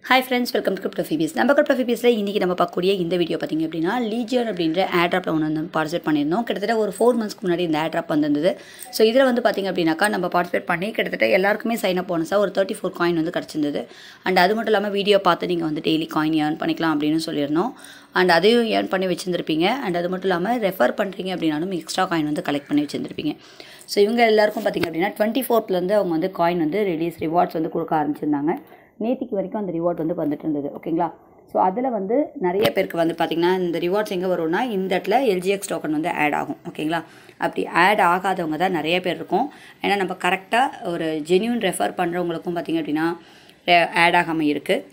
hi friends welcome to crypto freebies நம்ம crypto ஃபிபிஸில் இன்றைக்கி நம்ம பார்க்கக்கூடிய இந்த வீடியோ பார்த்திங்க அப்படின்னா லீஜியன் அப்படின்ற ஆட்ராப்பில் ஒன்று வந்து பார்ட்டிசிபேட் பண்ணியிருந்தோம் கிட்டத்தட்ட ஒரு ஃபோர் மந்த்ஸ்க்கு முன்னாடி இந்த ஆட்ராப் வந்திருந்தது ஸோ இதில் வந்து பார்த்திங்க அப்படின்னாக்கா நம்ம பார்ட்டிசிபேட் பண்ணி கிட்டத்தட்ட எல்லாருக்குமே சைன் அப் போனஸாக ஒரு தேர்ட்டி ஃபோர் காயின் வந்து கிடச்சிருந்தது அண்ட் அது மட்டும் இல்லாமல் வீடியோ பார்த்து நீங்கள் வந்து டெய்லி காயின் ஏர்ன் பண்ணிக்கலாம் அப்படின்னு சொல்லியிருந்தோம் அண்ட் அதையும் ஏர்ன் பண்ணி வச்சுருந்துருப்பீங்க அண்ட் அது மட்டும் இல்லாமல் ரெஃபர் பண்ணுறீங்க அப்படின்னாலும் எக்ஸ்ட்ரா காயின் வந்து கலெக்ட் பண்ணி வச்சுருந்துருப்பீங்க ஸோ இவங்க எல்லாருக்கும் பார்த்திங்க அப்படின்னா டுவெண்ட்டி ஃபோர்த்லேருந்து அவங்க வந்து காயின் வந்து ரிலீஸ் ரிவார்ட்ஸ் வந்து கொடுக்க ஆரம்பிச்சிருந்தாங்க நேற்றுக்கு வரைக்கும் அந்த ரிவார்ட் வந்து வந்துட்டு இருந்தது ஓகேங்களா ஸோ அதில் வந்து நிறைய பேருக்கு வந்து பார்த்திங்கன்னா இந்த ரிவார்ட்ஸ் எங்கே வரும்னா இந்த இடத்துல எல்ஜிஎக்ஸ் டோக்கன் வந்து ஆட் ஆகும் ஓகேங்களா அப்படி ஆட் ஆகாதவங்க தான் நிறைய பேர் இருக்கும் ஏன்னா நம்ம கரெக்டாக ஒரு ஜென்யூன் ரெஃபர் பண்ணுறவங்களுக்கும் பார்த்திங்க அப்படின்னா ஆட் ஆகாமல் இருக்குது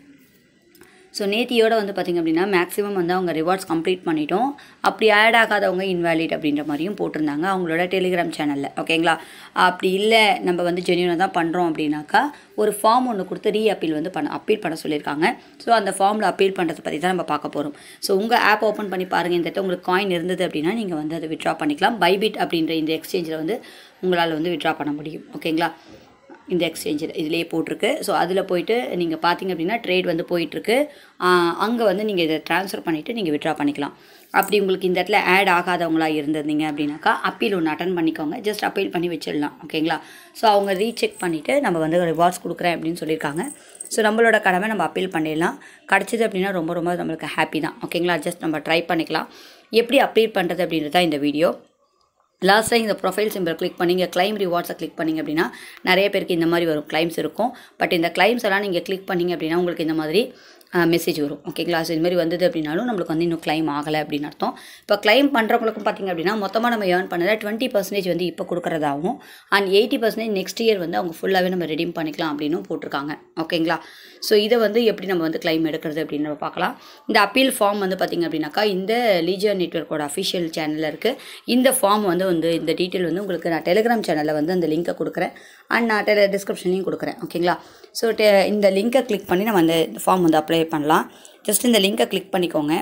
ஸோ நேத்தியோட வந்து பார்த்திங்க அப்படின்னா மேக்ஸிமம் வந்து அவங்க ரிவார்ட்ஸ் கம்ப்ளீட் பண்ணிட்டோம் அப்படி ஆட் ஆகாதவங்க இன்வேலிட் அப்படின்ற மாதிரியும் போட்டிருந்தாங்க அவங்களோட டெலிகிராம் சேனலில் ஓகேங்களா அப்படி இல்லை நம்ம வந்து ஜென்யூனாக தான் பண்ணுறோம் அப்படின்னாக்கா ஒரு ஃபார்ம் ஒன்று கொடுத்து ரீ அப்பீல் வந்து பண்ண அப்பீல் பண்ண சொல்லியிருக்காங்க ஸோ அந்த ஃபார்மில் அப்பீல் பண்ணுறதை பற்றி தான் நம்ம பார்க்க போகிறோம் ஸோ உங்கள் ஆப் ஓப்பன் பண்ணி பாருங்கள் இந்த இடத்துல உங்களுக்கு காயின் இருந்தது அப்படின்னா நீங்கள் வந்து அதை விட்ரா பண்ணிக்கலாம் பைபிட் அப்படின்ற இந்த எக்ஸ்சேஞ்சில் வந்து உங்களால் வந்து விட்ரா பண்ண முடியும் ஓகேங்களா இந்த எக்ஸ்சேஞ்சில் இதிலே போட்டிருக்கு ஸோ அதில் போயிட்டு நீங்கள் பார்த்தீங்க அப்படின்னா ட்ரேட் வந்து போயிட்டுருக்கு அங்கே வந்து நீங்கள் இதை ட்ரான்ஸ்ஃபர் பண்ணிவிட்டு நீங்கள் விட்ரா பண்ணிக்கலாம் அப்படி உங்களுக்கு இந்த இடத்துல ஆட் ஆகாதவங்களா இருந்திருந்தீங்க அப்படின்னாக்கா அப்பீல் ஒன்று அட்டன் பண்ணிக்கோங்க ஜஸ்ட் அப்பீல் பண்ணி வச்சிடலாம் ஓகேங்களா ஸோ அவங்க ரீசெக் பண்ணிவிட்டு நம்ம வந்து ரிவார்ட்ஸ் கொடுக்குறேன் அப்படின்னு சொல்லியிருக்காங்க ஸோ நம்மளோட கடமை நம்ம அப்பீல் பண்ணிடலாம் கிடச்சிது அப்படின்னா ரொம்ப ரொம்ப நம்மளுக்கு ஹாப்பி தான் ஓகேங்களா ஜஸ்ட் நம்ம ட்ரை பண்ணிக்கலாம் எப்படி அப்பீல் பண்ணுறது அப்படின்றது தான் இந்த வீடியோ லாஸ்ட்டாக இந்த ப்ரொஃபைல் சிம்பிள் கிளிக் பண்ணி இங்கே கிளைம் ரிவார்ட்ஸை கிளிக் பண்ணிங்க அப்படின்னா நிறைய பேருக்கு இந்த மாதிரி வரும் கிளைம்ஸ் இருக்கும் பட் இந்த கிளைம்ஸ் எல்லாம் நீங்கள் கிளிக் பண்ணிங்க அப்படின்னா உங்களுக்கு இந்த மாதிரி மெசேஜ் வரும் ஓகேங்களா ஸோ இது மாதிரி வந்தது அப்படின்னாலும் நம்மளுக்கு வந்து இன்னும் கிளைம் ஆகலை அப்படின்னு அர்த்தம் இப்போ கிளைம் பண்ணுறவங்களுக்கும் பார்த்திங்க அப்படின்னா மொத்தமாக நம்ம ஏர்ன் பண்ணதை டுவெண்ட்டி பர்சன்டேஜ் வந்து இப்போ கொடுக்குறதாகவும் and eighty percentage next year வந்து அவங்க ஃபுல்லாகவே நம்ம ரெடீம் பண்ணிக்கலாம் அப்படின்னு போட்டிருக்காங்க ஓகேங்களா ஸோ இதை வந்து எப்படி நம்ம வந்து கிளைம் எடுக்கிறது அப்படின்னு நம்ம பார்க்கலாம் இந்த அப்பீல் ஃபார்ம் வந்து பார்த்திங்க அப்படின்னாக்கா இந்த லீஜியர் நெட்ஒர்க்கோட அஃபிஷியல் சேனலில் இருக்குது இந்த ஃபார்ம் வந்து வந்து இந்த டீட்டெயில் வந்து உங்களுக்கு நான் டெலிகிராம் சேனலில் வந்து அந்த லிங்க்கை கொடுக்குறேன் அண்ட் நான் டெல டிஸ்கிரிப்ஷன்லையும் கொடுக்குறேன் ஓகேங்களா ஸோ டெ இந்த லிங்க்கை கிளிக் பண்ணி நம்ம அந்த ஃபார்ம் வந்து அப்ளை பண்ணலாம் ஜஸ்ட் இந்த லிங்க்கை கிளிக் பண்ணிக்கோங்க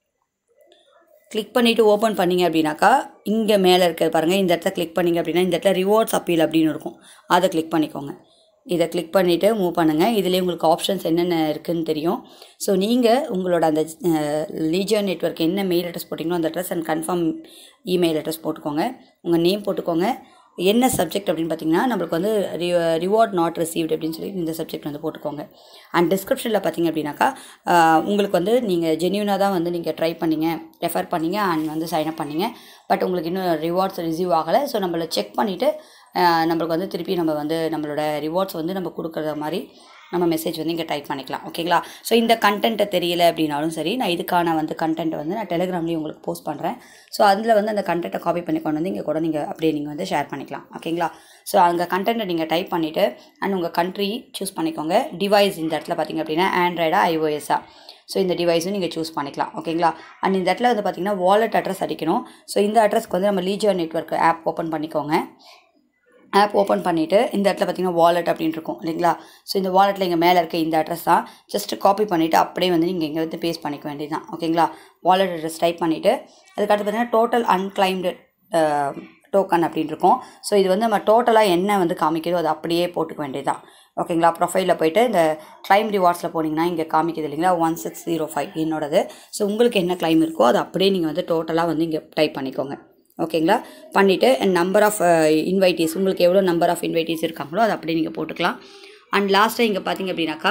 கிளிக் பண்ணிவிட்டு ஓப்பன் பண்ணிங்க அப்படின்னாக்கா இங்கே மேலே இருக்க பாருங்கள் இந்த இடத்த கிளிக் பண்ணிங்க அப்படின்னா இந்த இடத்துல ரிவார்ட்ஸ் அப்பீல் அப்படின்னு இருக்கும் அதை கிளிக் பண்ணிக்கோங்க இதை கிளிக் பண்ணிவிட்டு மூவ் பண்ணுங்கள் இதிலே உங்களுக்கு ஆப்ஷன்ஸ் என்னென்ன இருக்குதுன்னு தெரியும் ஸோ நீங்கள் உங்களோட அந்த லீஜர் நெட்ஒர்க் என்ன மெயில் அட்ரஸ் போட்டிங்களோ அந்த address and confirm email address போட்டுக்கோங்க உங்கள் நேம் போட்டுக்கோங்க என்ன சப்ஜெக்ட் அப்படின்னு பார்த்தீங்கன்னா நம்மளுக்கு வந்து ரி ரிவார்ட் நாட் ரிசீவ்ட் அப்படின்னு சொல்லி இந்த சப்ஜெக்ட் வந்து போட்டுக்கோங்க அண்ட் டிஸ்கிரிப்ஷனில் பார்த்தீங்க அப்படின்னாக்கா உங்களுக்கு வந்து நீங்கள் ஜென்யூனாக தான் வந்து நீங்கள் ட்ரை பண்ணிங்க ரெஃபர் பண்ணிங்க அண்ட் வந்து சைன் அப் பண்ணிங்க பட் உங்களுக்கு இன்னும் ரிவார்ட்ஸ் ரிசீவ் ஆகலை ஸோ நம்மளை செக் பண்ணிவிட்டு நம்மளுக்கு வந்து திருப்பி நம்ம வந்து நம்மளோட ரிவார்ட்ஸ் வந்து நம்ம கொடுக்குற மாதிரி நம்ம மெசேஜ் வந்து இங்கே டைப் பண்ணிக்கலாம் ஓகேங்களா ஸோ இந்த கண்டென்ட்டை தெரியல அப்படின்னாலும் சரி நான் இதுக்கான வந்து கண்டென்ட்டை வந்து நான் டெலிகிராம்லேயும் உங்களுக்கு போஸ்ட் பண்ணுறேன் ஸோ அதில் வந்து அந்த கண்டென்ட்டை காப்பி பண்ணி கொண்டு வந்து இங்கே கூட நீங்கள் அப்படியே நீங்கள் வந்து ஷேர் பண்ணிக்கலாம் ஓகேங்களா ஸோ அங்கே கண்டென்ட்டை நீங்கள் டைப் பண்ணிவிட்டு அண்ட் உங்கள் கண்ட்ரி சூஸ் பண்ணிக்கோங்க டிவைஸ் இந்த இடத்துல பார்த்திங்க அப்படின்னா ஆண்ட்ராய்டா ஐஓஎஸ்ஸா ஸோ இந்த டிவைஸும் நீங்கள் சூஸ் பண்ணிக்கலாம் ஓகேங்களா அண்ட் இந்த இடத்துல வந்து பார்த்திங்கன்னா வாலெட் அட்ரஸ் அடிக்கணும் ஸோ இந்த அட்ரஸ்க்கு வந்து நம்ம லீஜர் நெட்ஒர்க் ஆப் ஓப்பன் பண்ணிக்கோங்க ஆப் ஓப்பன் பண்ணிவிட்டு இந்த இடத்துல பார்த்தீங்கன்னா வாலெட் அப்படின்னு இருக்கும் இல்லைங்களா ஸோ இந்த வாலெட்டில் இங்கே மேலே இருக்க இந்த அட்ரஸ் தான் ஜஸ்ட்டு காப்பி பண்ணிவிட்டு அப்படியே வந்து நீங்கள் இங்கே வந்து பேஸ்ட் பண்ணிக்க வேண்டியது தான் ஓகேங்களா வாலெட் அட்ரஸ் டைப் பண்ணிவிட்டு அதுக்கடுத்து பார்த்தீங்கன்னா டோட்டல் அன்கிளைம்டு டோக்கன் அப்படின்னு இருக்கும் ஸோ இது வந்து நம்ம டோட்டலாக என்ன வந்து காமிக்குதோ அது அப்படியே போட்டுக்க வேண்டியது தான் ஓகேங்களா ப்ரொஃபைலில் போயிட்டு இந்த கிளைம் ரிவார்ட்ஸில் போனீங்கன்னா இங்கே காமிக்குது இல்லைங்களா ஒன் சிக்ஸ் ஜீரோ ஃபைவ் என்னோடது ஸோ உங்களுக்கு என்ன கிளைம் இருக்கோ அது அப்படியே நீங்கள் வந்து டோட்டலாக வந்து இங்கே டைப் பண்ணிக்கோங்க ஓகேங்களா பண்ணிவிட்டு நம்பர் ஆஃப் இன்வைட்டீஸ் உங்களுக்கு எவ்வளோ நம்பர் ஆஃப் இன்வைட்டீஸ் இருக்காங்களோ அதை அப்படியே நீங்கள் போட்டுக்கலாம் அண்ட் லாஸ்ட்டாக இங்கே பார்த்தீங்க அப்படின்னாக்கா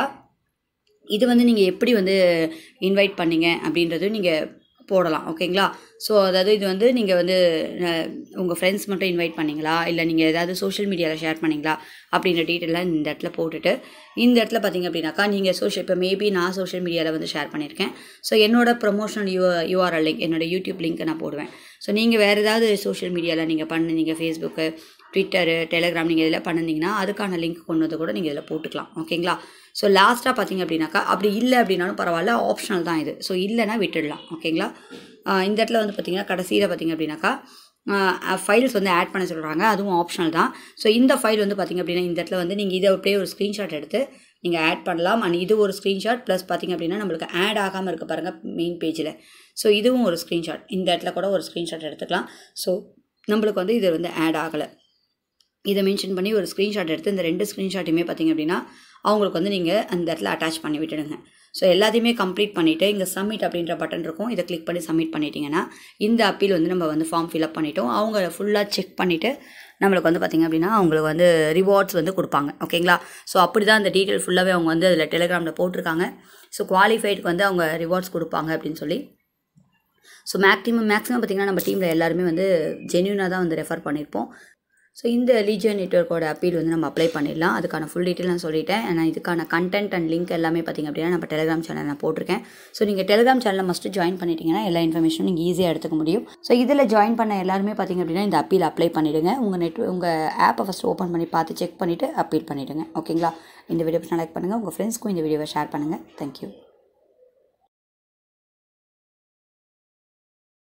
இது வந்து நீங்கள் எப்படி வந்து இன்வைட் பண்ணீங்க அப்படின்றது நீங்கள் போடலாம் ஓகேங்களா ஸோ அதாவது இது வந்து நீங்கள் வந்து உங்கள் ஃப்ரெண்ட்ஸ் மட்டும் இன்வைட் பண்ணிங்களா இல்லை நீங்கள் ஏதாவது சோஷியல் மீடியாவில் ஷேர் பண்ணிங்களா அப்படின்ற டீட்டெயிலாம் இந்த இடத்துல போட்டுட்டு இந்த இடத்துல பார்த்தீங்க அப்படின்னாக்கா நீங்கள் சோஷியல் இப்போ மேபி நான் சோஷியல் மீடியாவில் வந்து ஷேர் பண்ணியிருக்கேன் ஸோ என்னோட ப்ரொமோஷனல் யூ யூஆர்எல் லிங்க் என்னோட யூடியூப் லிங்க்கை நான் போடுவேன் ஸோ நீங்கள் வேறு ஏதாவது சோஷியல் மீடியாவில் நீங்கள் பண்ணுனீங்க ஃபேஸ்புக்கு ட்விட்டரு டெலிகிராம் நீங்கள் இதில் பண்ணிங்கன்னா அதுக்கான லிங்க் கொண்டு வந்து கூட நீங்கள் இதில் போட்டுக்கலாம் ஓகேங்களா ஸோ லாஸ்ட்டாக பார்த்தீங்க அப்படின்னாக்கா அப்படி இல்லை அப்படின்னாலும் பரவாயில்ல ஆப்ஷனல் தான் இது ஸோ இல்லைனா விட்டுடலாம் ஓகேங்களா இந்த இடத்துல வந்து பார்த்திங்கன்னா கடைசியில் பார்த்திங்க அப்படின்னாக்கா ஃபைல்ஸ் வந்து ஆட் பண்ண சொல்கிறாங்க அதுவும் ஆப்ஷனல் தான் ஸோ இந்த ஃபைல் வந்து பார்த்திங்க அப்படின்னா இந்த இடத்துல வந்து நீங்கள் இதை அப்படியே ஒரு ஸ்க்ரீன்ஷாட் எடுத்து நீங்கள் ஆட் பண்ணலாம் அண்ட் இது ஒரு ஸ்க்ரீன்ஷாட் ப்ளஸ் பார்த்திங்க அப்படின்னா நம்மளுக்கு ஆட் ஆகாமல் இருக்க பாருங்கள் மெயின் பேஜில் ஸோ இதுவும் ஒரு ஸ்க்ரீன்ஷாட் இந்த இடத்துல கூட ஒரு ஸ்க்ரீன்ஷாட் எடுத்துக்கலாம் ஸோ நம்மளுக்கு வந்து இது வந்து ஆட் ஆகலை இதை மென்ஷன் பண்ணி ஒரு ஸ்க்ரீன்ஷாட் எடுத்து இந்த ரெண்டு ஸ்க்ரீன்ஷாட்டுமே பார்த்தீங்க அப்படின்னா அவங்களுக்கு வந்து நீங்கள் அந்த இடத்துல அட்டாச் பண்ணி விட்டுடுங்க ஸோ எல்லாத்தையுமே கம்ப்ளீட் பண்ணிவிட்டு இங்கே சப்மிட் அப்படின்ற பட்டன் இருக்கும் இதை கிளிக் பண்ணி சப்மிட் பண்ணிட்டீங்கன்னா இந்த அப்பீல் வந்து நம்ம வந்து ஃபார்ம் ஃபில்அப் பண்ணிட்டோம் அவங்க ஃபுல்லாக செக் பண்ணிவிட்டு நம்மளுக்கு வந்து பார்த்திங்க அப்படின்னா அவங்களுக்கு வந்து ரிவார்ட்ஸ் வந்து கொடுப்பாங்க ஓகேங்களா ஸோ அப்படி தான் அந்த டீட்டெயில் ஃபுல்லாகவே அவங்க வந்து அதில் டெலிகிராமில் போட்டிருக்காங்க ஸோ குவாலிஃபைடுக்கு வந்து அவங்க ரிவார்ட்ஸ் கொடுப்பாங்க அப்படின்னு சொல்லி ஸோ மேக்ஸிமம் மேக்ஸிமம் பார்த்திங்கன்னா நம்ம டீமில் எல்லாருமே வந்து ஜென்யூனாக தான் வந்து ரெஃபர் பண்ணியிருப்போம் ஸோ இந்த லீஜியன் நெட்ஒர்க்கோட அப்பீல் வந்து நம்ம அப்ளை பண்ணிடலாம் அதுக்கான ஃபுல் டீட்டெயில் நான் சொல்லிட்டேன் நான் இதுக்கான கண்டென்ட் அண்ட் லிங்க் எல்லாமே பார்த்திங்க அப்படின்னா நம்ம டெலிகிராம் சேனல் நான் போட்டிருக்கேன் ஸோ நீங்கள் டெலிகிராம் சேனலில் மஸ்ட்டு ஜாயின் பண்ணிட்டீங்கன்னா எல்லா இன்ஃபர்மேஷனும் நீங்கள் ஈஸியாக எடுத்துக்க முடியும் ஸோ இதில் ஜாயின் பண்ண எல்லாருமே பார்த்திங்க அப்படின்னா இந்த அப்பீல் அப்ளை பண்ணிவிடுங்க உங்கள் நெட் உங்கள் ஆப்பை ஃபஸ்ட்டு ஓப்பன் பண்ணி பார்த்து செக் பண்ணிவிட்டு அப்பீல் பண்ணிவிடுங்க ஓகேங்களா இந்த வீடியோ லைக் பண்ணுங்கள் உங்கள் ஃப்ரெண்ட்ஸ்க்கும் இந்த வீடியோவை ஷேர் பண்ணுங்கள் தேங்க்யூ